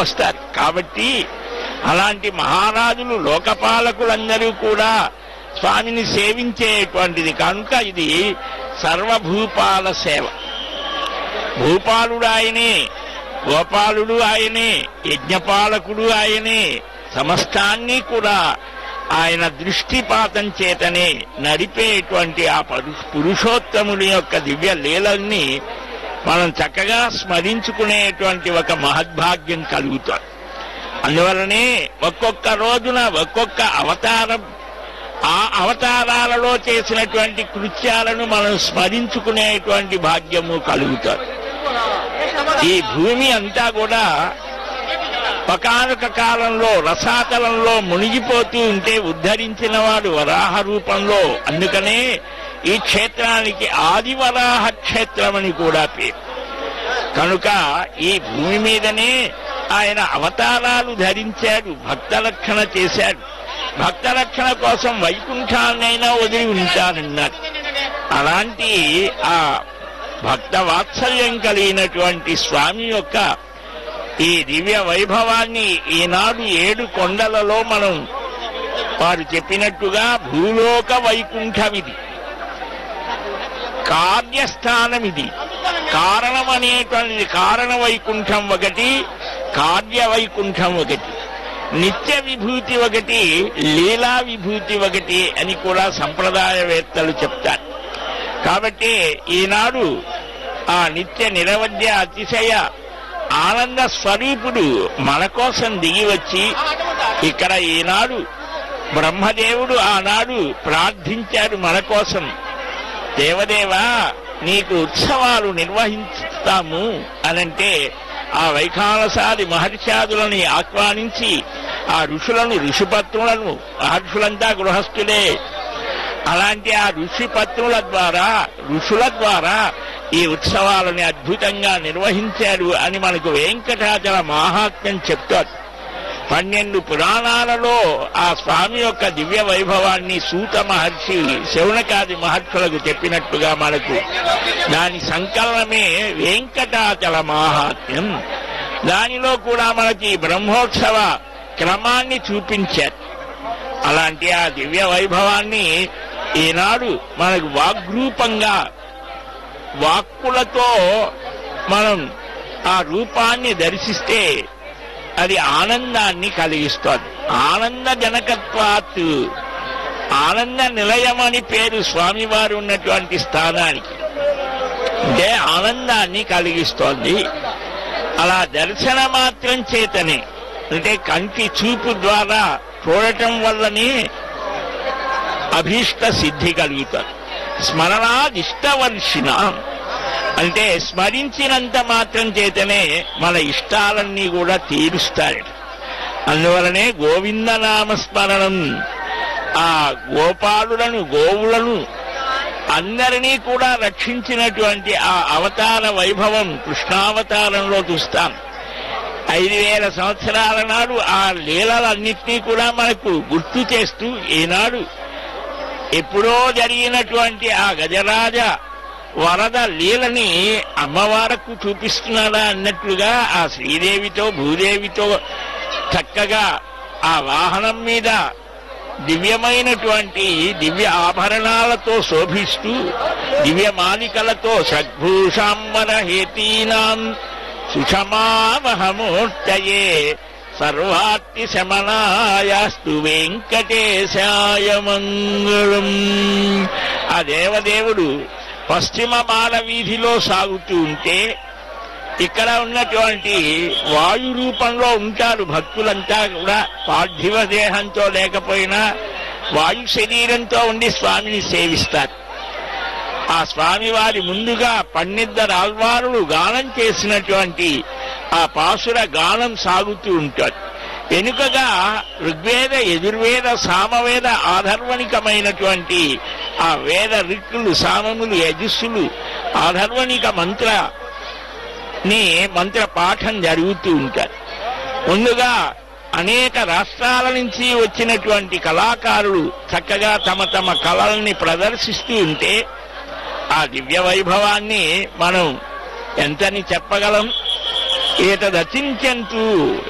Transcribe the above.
వస్తారు కాబట్టి అలాంటి మహారాజులు లోకపాలకులందరూ కూడా స్వామిని సేవించేటువంటిది కనుక ఇది సర్వభూపాల సేవ భూపాలుడు ఆయనే గోపాలుడు ఆయనే యజ్ఞపాలకుడు ఆయనే సమస్తాన్ని కూడా ఆయన దృష్టిపాతం చేతనే నడిపేటువంటి ఆ పరు- పురుషోత్తముడి యొక్క దివ్య లీలల్ని మనం చక్కగా స్మరించుకునేటువంటి ఒక మహద్భాగ్యం కలుగుతుంది అందువలనే ఒక్కొక్క రోజున ఒక్కొక్క అవతారం ఆ అవతారాలలో చేసినటువంటి కృత్యాలను మనం స్మరించుకునేటువంటి భాగ్యము కలుగుతుంది ఈ భూమి అంతా కూడా ఒకానొక కాలంలో రసాతలంలో మునిగిపోతూ ఉంటే ఉద్ధరించిన వాడు వరాహ రూపంలో అందుకనే ఈ క్షేత్రానికి ఆదివరాహ క్షేత్రం అని కూడా పేరు కనుక ఈ భూమి మీదనే ఆయన అవతారాలు ధరించాడు భక్త రక్షణ చేశాడు భక్త రక్షణ కోసం వైకుంఠాన్నైనా వదిలి ఉంటానన్నాడు అలాంటి ఆ భక్త వాత్సల్యం కలిగినటువంటి స్వామి యొక్క ఈ దివ్య వైభవాన్ని ఈనాడు ఏడు కొండలలో మనం వారు చెప్పినట్టుగా భూలోక వైకుంఠం ఇది కార్యస్థానం ఇది కారణం అనేటువంటిది కారణ వైకుంఠం ఒకటి కార్య వైకుంఠం ఒకటి నిత్య విభూతి ఒకటి లీలా విభూతి ఒకటి అని కూడా సంప్రదాయవేత్తలు చెప్తారు కాబట్టి ఈనాడు ఆ నిత్య నిరవధ్య అతిశయ ఆనంద స్వరూపుడు మన కోసం దిగి వచ్చి ఇక్కడ ఈనాడు బ్రహ్మదేవుడు ఆనాడు ప్రార్థించాడు మన కోసం దేవదేవా నీకు ఉత్సవాలు నిర్వహిస్తాము అనంటే ఆ వైఖానసాది మహర్షాదులని ఆహ్వానించి ఆ ఋషులను ఋషిపత్రులను మహర్షులంతా గృహస్థులే అలాంటి ఆ ఋషిపత్రుల ద్వారా ఋషుల ద్వారా ఈ ఉత్సవాలని అద్భుతంగా నిర్వహించాడు అని మనకు వెంకటాచల మహాత్మ్యం చెప్తారు పన్నెండు పురాణాలలో ఆ స్వామి యొక్క దివ్య వైభవాన్ని సూత మహర్షి శౌనకాది మహర్షులకు చెప్పినట్టుగా మనకు దాని సంకలనమే వెంకటాచల మహాత్మ్యం దానిలో కూడా మనకి బ్రహ్మోత్సవ క్రమాన్ని చూపించారు అలాంటి ఆ దివ్య వైభవాన్ని ఈనాడు మనకు వాగ్రూపంగా వాక్కులతో మనం ఆ రూపాన్ని దర్శిస్తే అది ఆనందాన్ని కలిగిస్తుంది ఆనంద జనకత్వాత్ ఆనంద నిలయమని పేరు స్వామివారు ఉన్నటువంటి స్థానానికి అంటే ఆనందాన్ని కలిగిస్తోంది అలా దర్శన మాత్రం చేతనే అంటే కంటి చూపు ద్వారా చూడటం వల్లనే అభీష్ట సిద్ధి కలుగుతుంది స్మరణాదిష్టవర్షిణ అంటే స్మరించినంత మాత్రం చేతనే మన ఇష్టాలన్నీ కూడా తీరుస్తారట అందువలనే గోవిందనామ స్మరణం ఆ గోపాలులను గోవులను అందరినీ కూడా రక్షించినటువంటి ఆ అవతార వైభవం కృష్ణావతారంలో చూస్తాం ఐదు వేల సంవత్సరాల నాడు ఆ లీలలన్నింటినీ కూడా మనకు గుర్తు చేస్తూ ఈనాడు ఎప్పుడో జరిగినటువంటి ఆ గజరాజ వరద లీలని అమ్మవారకు చూపిస్తున్నాడా అన్నట్లుగా ఆ శ్రీదేవితో భూదేవితో చక్కగా ఆ వాహనం మీద దివ్యమైనటువంటి దివ్య ఆభరణాలతో శోభిస్తూ దివ్య మాలికలతో షడ్భూషాంబర హేతీనాం సుషమావహమూర్తయే సర్వార్తి శమనాయాస్తు వెంకటేశాయ మంగళం ఆ దేవదేవుడు పశ్చిమ బాల వీధిలో సాగుతూ ఉంటే ఇక్కడ ఉన్నటువంటి వాయు రూపంలో ఉంటారు భక్తులంతా కూడా పార్థివ దేహంతో లేకపోయినా వాయు శరీరంతో ఉండి స్వామిని సేవిస్తారు ఆ స్వామివారి ముందుగా పన్నిద్దరు ఆల్వారులు గానం చేసినటువంటి ఆ పాసుర గానం సాగుతూ ఉంటాడు వెనుకగా ఋగ్వేద యజుర్వేద సామవేద ఆధర్వణికమైనటువంటి ఆ వేద రిక్కులు సామములు యజస్సులు ఆధర్వణిక మంత్ర ని మంత్ర పాఠం జరుగుతూ ఉంటారు ముందుగా అనేక రాష్ట్రాల నుంచి వచ్చినటువంటి కళాకారులు చక్కగా తమ తమ కళల్ని ప్రదర్శిస్తూ ఉంటే ఆ దివ్య వైభవాన్ని మనం ఎంతని చెప్పగలం ఏతదచించంతు